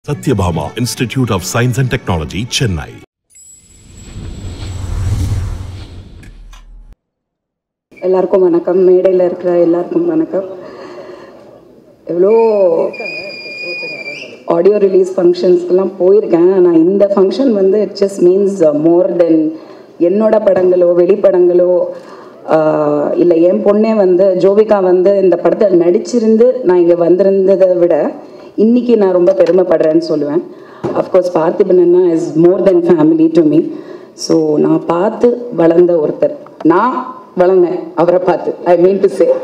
Satyabhama Institute of Science and Technology, Chennai. எல்லாருக்கும் வணக்கம் மேடையில் இருக்கிற எல்லாருக்கும் வணக்கம் எவ்வளோ ஆடியோ ரிலீஸ் ஃபங்க்ஷன்ஸ்க்கெல்லாம் போயிருக்கேன் ஆனால் இந்த ஃபங்க்ஷன் வந்து it just means more then என்னோட படங்களோ வெளிப்படங்களோ இல்லை என் பொண்ணே வந்து ஜோவிகா வந்து இந்த படத்தில் நடிச்சிருந்து நான் இங்கே வந்திருந்ததை விட இன்னைக்கு நான் ரொம்ப பெருமைப்படுறேன்னு சொல்லுவேன் அஃப்கோர்ஸ் பார்த்திபன் அண்ணா is more then family to me so நான் பார்த்து வளர்ந்த ஒருத்தர் நான் வளர்ந்தேன் அவரை பார்த்து ஐ மீன் டு சே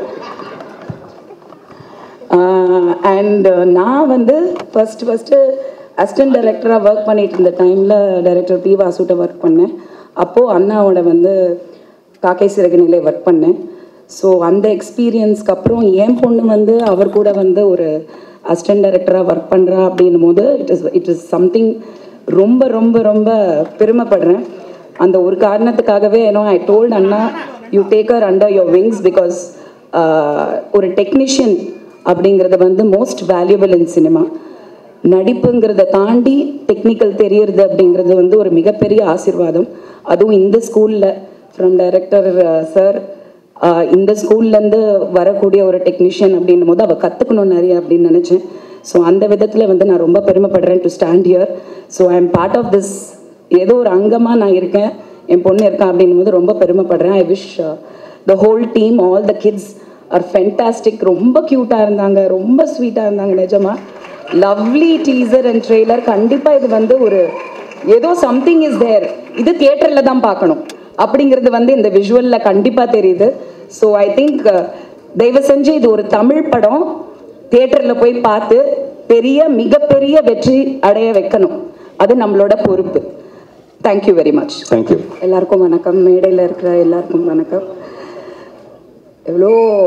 அண்ட் நான் வந்து ஃபர்ஸ்ட் ஃபஸ்ட்டு அசிஸ்டன்ட் டைரக்டராக ஒர்க் பண்ணிட்டு இருந்த டைமில் டைரக்டர் பி வாசுட்ட ஒர்க் பண்ணேன் அப்போது அண்ணாவோட வந்து காக்கை சிறகுநிலை ஒர்க் பண்ணேன் ஸோ அந்த எக்ஸ்பீரியன்ஸ்க்கு அப்புறம் என் பொண்ணு வந்து அவர் கூட வந்து ஒரு அசிஸ்டன்ட் டைரக்டராக ஒர்க் பண்ணுறா அப்படின்னும் போது it is it is something ரொம்ப ரொம்ப ரொம்ப பெருமைப்படுறேன் அந்த ஒரு காரணத்துக்காகவே ஏன்னோ ஐ டோல்ட் அண்ணா you take her under your wings because ஒரு டெக்னீஷியன் அப்படிங்கிறது வந்து மோஸ்ட் வேல்யூபிள் இன் சினிமா நடிப்புங்கிறத தாண்டி டெக்னிக்கல் தெரியறது அப்படிங்கிறது வந்து ஒரு மிகப்பெரிய ஆசிர்வாதம் அதுவும் இந்த ஸ்கூலில் ஃப்ரம் டைரக்டர் சார் இந்த ஸ்கூல்லேருந்து வரக்கூடிய ஒரு டெக்னீஷியன் அப்படின்னும் போது அவள் கற்றுக்கணும் நிறைய அப்படின்னு நினச்சேன் ஸோ அந்த விதத்தில் வந்து நான் ரொம்ப பெருமைப்படுறேன் to stand here so I am part of this ஏதோ ஒரு அங்கமாக நான் இருக்கேன் என் பொண்ணு இருக்கேன் அப்படின்னும் போது ரொம்ப பெருமைப்படுறேன் I wish the whole team all the kids are fantastic ரொம்ப க்யூட்டாக இருந்தாங்க ரொம்ப ஸ்வீட்டாக இருந்தாங்க நிஜமா லவ்லி டீசர் அண்ட் ட்ரெய்லர் கண்டிப்பாக இது வந்து ஒரு ஏதோ சம்திங் இஸ் தேர் இது தியேட்டரில் தான் பார்க்கணும் அப்படிங்கிறது வந்து இந்த விஷுவலில் கண்டிப்பாக தெரியுது ஸோ ஐ திங்க் தயவு செஞ்சு இது ஒரு தமிழ் படம் தியேட்டரில் போய் பார்த்து பெரிய மிகப்பெரிய வெற்றி அடைய வைக்கணும் அது நம்மளோட பொறுப்பு தேங்க்யூ வெரி மச் தேங்க்யூ எல்லாருக்கும் வணக்கம் மேடையில் இருக்கிற எல்லாருக்கும் வணக்கம் எவ்வளோ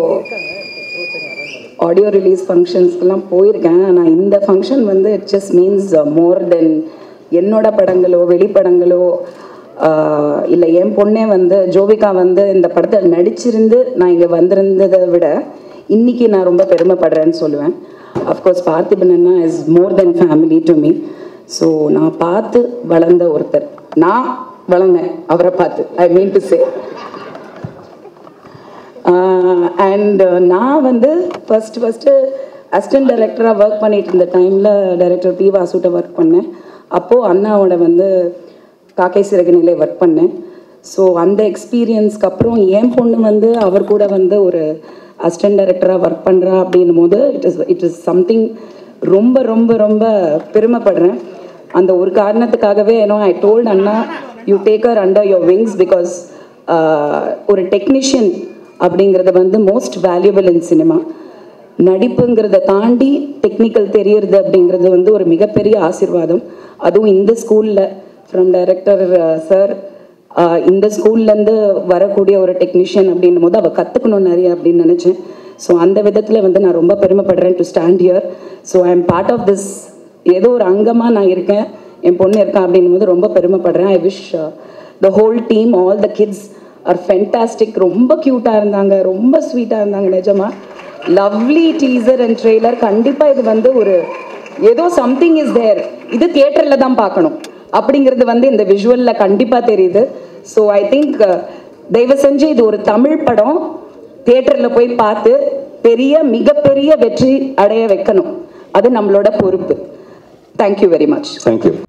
ஆடியோ ரிலீஸ் ஃபங்க்ஷன்ஸ்க்கெல்லாம் போயிருக்கேன் ஆனால் இந்த ஃபங்க்ஷன் வந்து it just means more then என்னோட படங்களோ வெளிப்படங்களோ இல்லை என் பொண்ணே வந்து ஜோவிகா வந்து இந்த படத்தில் நடிச்சிருந்து நான் இங்கே வந்திருந்ததை விட இன்னைக்கு நான் ரொம்ப பெருமைப்படுறேன்னு சொல்லுவேன் அஃப்கோர்ஸ் பார்த்திபன் அண்ணா is more then family to me so நான் பார்த்து வளர்ந்த ஒருத்தர் நான் வளர்ந்தேன் அவரை பார்த்து ஐ மீன் டு சே அண்ட் நான் வந்து ஃபர்ஸ்ட் ஃபஸ்ட்டு அசிஸ்டன்ட் டைரக்டராக ஒர்க் பண்ணிட்டு இருந்த டைமில் டைரக்டர் பி வாசுட்ட ஒர்க் பண்ணேன் அப்போது அண்ணாவோட வந்து காக்கை சிறகுநிலை ஒர்க் பண்ணேன் ஸோ அந்த எக்ஸ்பீரியன்ஸ்க்கு அப்புறம் என் பொண்ணு வந்து அவர் கூட வந்து ஒரு அசிஸ்டன்ட் டைரக்டராக ஒர்க் பண்ணுறா அப்படின்னும் போது it is it is something ரொம்ப ரொம்ப ரொம்ப பெருமைப்படுறேன் அந்த ஒரு காரணத்துக்காகவே ஏன்னோ ஐ டோல்ட் அண்ணா you take her under your wings because ஒரு டெக்னீஷியன் அப்படிங்கிறது வந்து மோஸ்ட் வேல்யூபிள் இன் சினிமா நடிப்புங்கிறத தாண்டி டெக்னிக்கல் தெரியறது அப்படிங்கிறது வந்து ஒரு மிகப்பெரிய ஆசிர்வாதம் அதுவும் இந்த ஸ்கூலில் ஃப்ரம் டைரக்டர் சார் இந்த ஸ்கூல்லேருந்து வரக்கூடிய ஒரு டெக்னீஷியன் அப்படின்னும் போது அவள் கற்றுக்கணும் நிறைய அப்படின்னு நினச்சேன் ஸோ அந்த விதத்தில் வந்து நான் ரொம்ப பெருமைப்படுறேன் to stand here so I am part of this ஏதோ ஒரு அங்கமாக நான் இருக்கேன் என் பொண்ணு இருக்கேன் அப்படின்னும் போது ரொம்ப பெருமைப்படுறேன் I wish the whole team all the kids are fantastic ரொம்ப க்யூட்டாக இருந்தாங்க ரொம்ப ஸ்வீட்டாக இருந்தாங்க நிஜமா லவ்லி டீசர் அண்ட் ட்ரெய்லர் கண்டிப்பாக இது வந்து ஒரு ஏதோ சம்திங் இஸ் தேர் இது தியேட்டரில் தான் பார்க்கணும் அப்படிங்கிறது வந்து இந்த விஷுவலில் கண்டிப்பாக தெரியுது ஸோ ஐ திங்க் தயவு செஞ்சு இது ஒரு தமிழ் படம் தியேட்டரில் போய் பார்த்து பெரிய மிகப்பெரிய வெற்றி அடைய வைக்கணும் அது நம்மளோட பொறுப்பு தேங்க்யூ வெரி மச் தேங்க்யூ